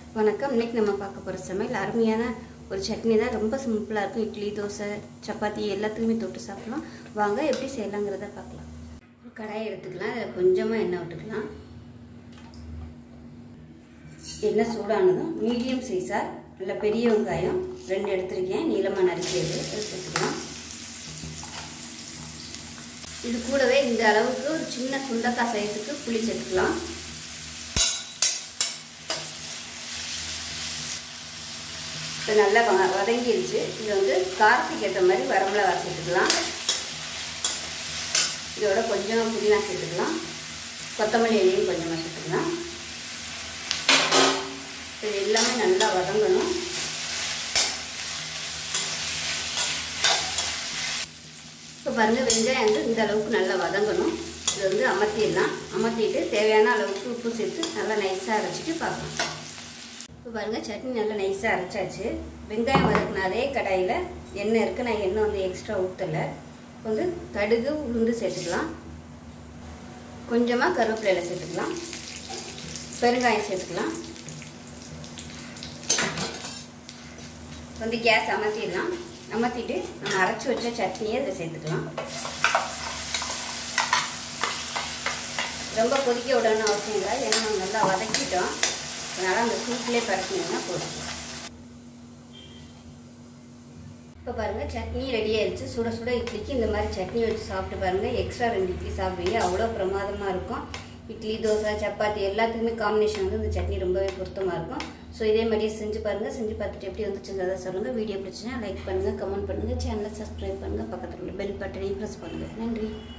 வணக்கம் இன்னைக்கு நம்ம பார்க்க போகிற சமையல் அருமையான ஒரு சட்னி தான் ரொம்ப சிம்பிளாக இருக்கும் இட்லி தோசை சப்பாத்தி எல்லாத்துக்குமே தொட்டு சாப்பிடலாம் வாங்க எப்படி செய்யலாங்கிறத பார்க்கலாம் ஒரு கடாயை எடுத்துக்கலாம் அதில் கொஞ்சமாக எண்ணெய் விட்டுக்கலாம் எண்ணெய் சூடானதும் மீடியம் சைஸாக நல்ல பெரிய வெங்காயம் ரெண்டு எடுத்திருக்கேன் நீளமாக நறுக்கியது அதை சேர்த்துக்கலாம் இது கூடவே இந்த அளவுக்கு ஒரு சின்ன சுண்டக்காய் சைஸுக்கு புளி சேர்த்துக்கலாம் இப்போ நல்லா வ வதங்கிருச்சு இது வந்து காரத்துக்கு ஏற்ற மாதிரி வரமிளகா சேர்த்துக்கலாம் இதோட கொஞ்சம் புதினா சேர்த்துக்கலாம் கொத்தமல்லி இலையும் கொஞ்சமாக சேர்த்துக்கலாம் இது எல்லாமே நல்லா வதங்கணும் இப்போ பாருங்கள் வெங்காயம் வந்து இந்த அளவுக்கு நல்லா வதங்கணும் இதை வந்து அமர்த்திடலாம் அமர்த்திட்டு தேவையான அளவுக்கு உப்பு சேர்த்து நல்லா நைஸாக அரைச்சிட்டு பார்க்கலாம் இப்போ பாருங்கள் சட்னி நல்லா நைஸாக அரைச்சாச்சு வெங்காயம் வதக்கின அதே கடாயில் எண்ணெய் இருக்குது நான் எண்ணெய் வந்து எக்ஸ்ட்ரா ஊற்றலை வந்து கடுகு உளுந்து சேர்த்துக்கலாம் கொஞ்சமாக கருவேப்பிலையில் சேர்த்துக்கலாம் பெருங்காயம் சேர்த்துக்கலாம் வந்து கேஸ் அமர்த்திடலாம் அமர்த்திட்டு நம்ம அரைச்சி வச்ச சட்னியை இதில் சேர்த்துக்கலாம் ரொம்ப கொதிக்க விடணும்னு அவசியம் இல்லை ஏன்னா நம்ம நல்லா வதக்கிட்டோம் அதனால் அந்த சூப்லேயே பரட்டினீங்கன்னா போதும் இப்போ பாருங்கள் சட்னி ரெடி ஆயிடுச்சு சுட சுட இட்லிக்கு இந்த மாதிரி சட்னி வச்சு சாப்பிட்டு பாருங்கள் எக்ஸ்ட்ரா ரெண்டு இட்லி சாப்பிடுவீங்க அவ்வளோ பிரமாதமாக இருக்கும் இட்லி தோசை சப்பாத்தி எல்லாத்துக்குமே காம்பினேஷன் வந்து இந்த சட்னி ரொம்பவே பொருத்தமாக இருக்கும் ஸோ இதே மாதிரியே செஞ்சு பாருங்கள் செஞ்சு பார்த்துட்டு எப்படி வந்துச்சுங்கிறத சொல்லுங்கள் வீடியோ பிடிச்சினா லைக் பண்ணுங்கள் கமெண்ட் பண்ணுங்கள் சேனலை சப்ஸ்கிரைப் பண்ணுங்கள் பக்கத்தில் உள்ள பெல் பட்டனையும் ப்ரெஸ் பண்ணுங்கள் நன்றி